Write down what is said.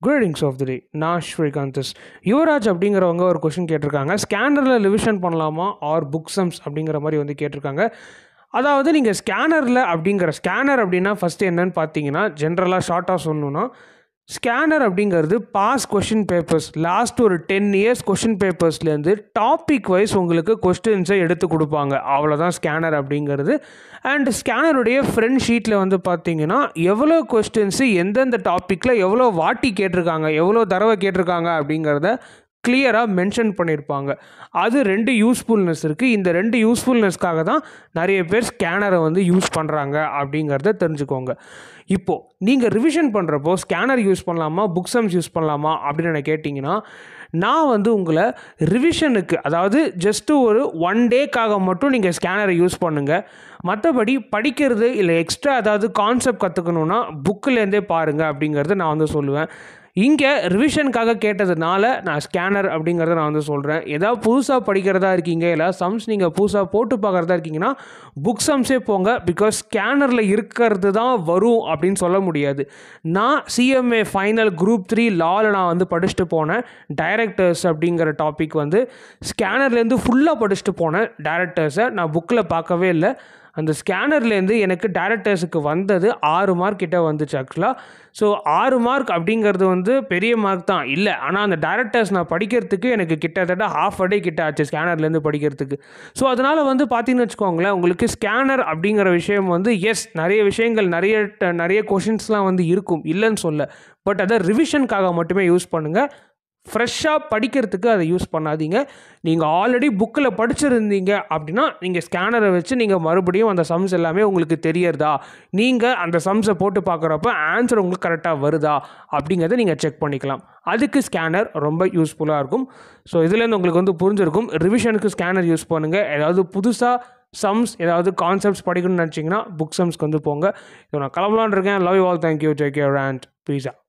gradings of the டே நான் ஸ்ரீகாந்தஸ் யுவராஜ் அப்படிங்கிறவங்க ஒரு கொஷின் கேட்டிருக்காங்க ஸ்கேனரில் ரிவிஷன் பண்ணலாமா ஆர் புக்ஸம்ஸ் அப்படிங்கிற மாதிரி வந்து கேட்டிருக்காங்க அதாவது நீங்கள் ஸ்கேனரில் அப்படிங்கிற ஸ்கேனர் அப்படின்னா ஃபஸ்ட்டு என்னன்னு பார்த்தீங்கன்னா ஜென்ரலாக ஷார்ட்டாக சொல்லணுன்னா ஸ்கேனர் அப்படிங்கிறது பாஸ் கொஷின் பேப்பர்ஸ் லாஸ்ட் ஒரு டென் இயர்ஸ் கொஷின் பேப்பர்ஸ்லேருந்து டாபிக் வைஸ் உங்களுக்கு கொஸ்டின்ஸை எடுத்து கொடுப்பாங்க அவ்வளோதான் ஸ்கேனர் அப்படிங்கிறது அண்ட் ஸ்கேனருடைய ஃப்ரண்ட் ஷீட்டில் வந்து பார்த்தீங்கன்னா எவ்வளோ கொஸ்டின்ஸு எந்தெந்த டாப்பிக்கில் எவ்வளோ வாட்டி கேட்டிருக்காங்க எவ்வளோ தடவை கேட்டிருக்காங்க அப்படிங்கிறத கிளியராக மென்ஷன் பண்ணியிருப்பாங்க அது ரெண்டு யூஸ்ஃபுல்னஸ் இருக்குது இந்த ரெண்டு யூஸ்ஃபுல்னஸ்க்காக தான் நிறைய பேர் ஸ்கேனரை வந்து யூஸ் பண்ணுறாங்க அப்படிங்கிறத தெரிஞ்சுக்கோங்க இப்போது நீங்கள் ரிவிஷன் பண்ணுறப்போ ஸ்கேனர் யூஸ் பண்ணலாமா புக்ஸம்ஸ் யூஸ் பண்ணலாமா அப்படின்னு என்ன கேட்டிங்கன்னா நான் வந்து உங்களை ரிவிஷனுக்கு அதாவது ஜஸ்ட்டு ஒரு ஒன் டேக்காக மட்டும் நீங்கள் ஸ்கேனரை யூஸ் பண்ணுங்கள் மற்றபடி படிக்கிறது இல்லை எக்ஸ்ட்ரா அதாவது கான்செப்ட் கற்றுக்கணுன்னா புக்கிலேருந்தே பாருங்கள் அப்படிங்கிறத நான் வந்து சொல்லுவேன் இங்கே ரிவிஷனுக்காக கேட்டதுனால நான் ஸ்கேனர் அப்படிங்கிறத நான் வந்து சொல்கிறேன் ஏதாவது புதுசாக படிக்கிறதா இருக்கீங்க இல்லை சம்ஸ் நீங்கள் புதுசாக போட்டு பார்க்குறதா இருக்கீங்கன்னா புக் சம்ஸே போங்க பிகாஸ் ஸ்கேனரில் இருக்கிறது தான் வரும் அப்படின்னு சொல்ல முடியாது நான் சிஎம்ஏ ஃபைனல் குரூப் த்ரீ லாவில் நான் வந்து படிச்சுட்டு போனேன் டைரக்டர்ஸ் அப்படிங்கிற டாபிக் வந்து ஸ்கேனர்லேருந்து ஃபுல்லாக படிச்சுட்டு போனேன் டேரக்டர்ஸை நான் புக்கில் பார்க்கவே இல்லை அந்த ஸ்கேனர்லேருந்து எனக்கு டேரக்டர்ஸுக்கு வந்தது ஆறு மார்க் கிட்ட வந்துச்சு ஆக்சுவலாக ஸோ ஆறு மார்க் அப்படிங்கிறது வந்து பெரிய மார்க் தான் இல்லை ஆனால் அந்த டேரக்டர்ஸ் நான் படிக்கிறதுக்கு எனக்கு கிட்டத்தட்ட ஹாஃப் அ டே கிட்ட ஆச்சு ஸ்கேனர்லேருந்து படிக்கிறதுக்கு ஸோ அதனால் வந்து பார்த்தீங்கன்னு வச்சுக்கோங்களேன் உங்களுக்கு ஸ்கேனர் அப்படிங்கிற விஷயம் வந்து எஸ் நிறைய விஷயங்கள் நிறைய ட- நிறைய கொஷின்ஸ்லாம் வந்து இருக்கும் இல்லைன்னு சொல்ல பட் அதை ரிவிஷனுக்காக மட்டுமே யூஸ் பண்ணுங்கள் ஃப்ரெஷ்ஷாக படிக்கிறதுக்கு அதை யூஸ் பண்ணாதீங்க நீங்கள் ஆல்ரெடி புக்கில் படிச்சிருந்தீங்க அப்படின்னா நீங்கள் ஸ்கேனரை வச்சு நீங்கள் மறுபடியும் அந்த சம்ஸ் எல்லாமே உங்களுக்கு தெரியறதா நீங்கள் அந்த சம்ஸை போட்டு பார்க்குறப்ப ஆன்சர் உங்களுக்கு கரெக்டாக வருதா அப்படிங்கிறத நீங்கள் செக் பண்ணிக்கலாம் அதுக்கு ஸ்கேனர் ரொம்ப யூஸ்ஃபுல்லாக இருக்கும் ஸோ இதுலேருந்து உங்களுக்கு வந்து புரிஞ்சிருக்கும் ரிவிஷனுக்கு ஸ்கேனர் யூஸ் பண்ணுங்கள் ஏதாவது புதுசாக சம்ஸ் ஏதாவது கான்செப்ட்ஸ் படிக்கணும்னு நினச்சிங்கன்னா புக் சம்ஸ்க்கு வந்து போங்க ஸோ நான் கிளம்பலான் இருக்கேன் love you all thank you take your and pizza